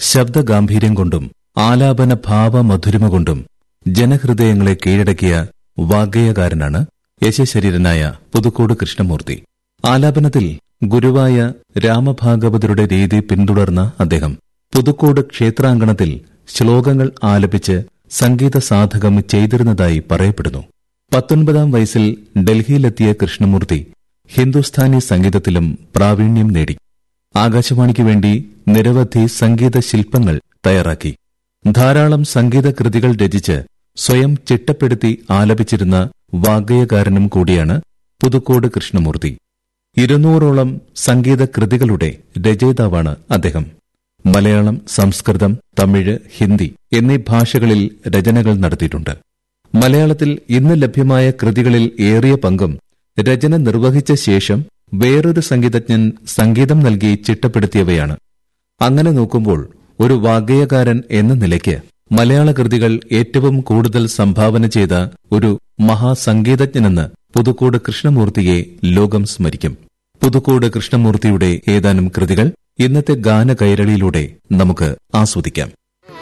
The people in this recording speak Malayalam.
ശബ്ദഗാംഭീര്യം കൊണ്ടും ആലാപന ഭാവമധുരിമ കൊണ്ടും ജനഹൃദയങ്ങളെ കീഴടക്കിയ വാഗ്ഗേയകാരനാണ് യശശരീരനായ പുതുക്കോട് കൃഷ്ണമൂർത്തി ആലാപനത്തിൽ ഗുരുവായ രാമഭാഗവതരുടെ രീതി പിന്തുടർന്ന അദ്ദേഹം പുതുക്കോട് ക്ഷേത്രാങ്കണത്തിൽ ശ്ലോകങ്ങൾ ആലപിച്ച് സംഗീത സാധകം ചെയ്തിരുന്നതായി പറയപ്പെടുന്നു പത്തൊൻപതാം വയസ്സിൽ ഡൽഹിയിലെത്തിയ കൃഷ്ണമൂർത്തി ഹിന്ദുസ്ഥാനി സംഗീതത്തിലും പ്രാവീണ്യം നേടി ആകാശവാണിക്ക് വേണ്ടി നിരവധി സംഗീത ശില്പങ്ങൾ തയ്യാറാക്കി ധാരാളം സംഗീത കൃതികൾ രചിച്ച് സ്വയം ചിട്ടപ്പെടുത്തി ആലപിച്ചിരുന്ന വാഗ്ഗേയകാരനും കൂടിയാണ് പുതുക്കോട് കൃഷ്ണമൂർത്തി ഇരുന്നൂറോളം സംഗീത കൃതികളുടെ രചയിതാവാണ് അദ്ദേഹം മലയാളം സംസ്കൃതം തമിഴ് ഹിന്ദി എന്നീ ഭാഷകളിൽ രചനകൾ നടത്തിയിട്ടുണ്ട് മലയാളത്തിൽ ഇന്ന് ലഭ്യമായ കൃതികളിൽ ഏറിയ പങ്കും രചന നിർവഹിച്ച ശേഷം വേറൊരു സംഗീതജ്ഞൻ സംഗീതം നൽകി ചിട്ടപ്പെടുത്തിയവയാണ് അങ്ങനെ നോക്കുമ്പോൾ ഒരു വാഗ്ഗേയകാരൻ എന്ന നിലയ്ക്ക് മലയാള കൃതികൾ ഏറ്റവും കൂടുതൽ സംഭാവന ചെയ്ത ഒരു മഹാസംഗീതജ്ഞനെന്ന് പുതുക്കോട് കൃഷ്ണമൂർത്തിയെ ലോകം സ്മരിക്കും പുതുക്കോട് കൃഷ്ണമൂർത്തിയുടെ ഏതാനും കൃതികൾ ഇന്നത്തെ ഗാനകൈരളിയിലൂടെ നമുക്ക് ആസ്വദിക്കാം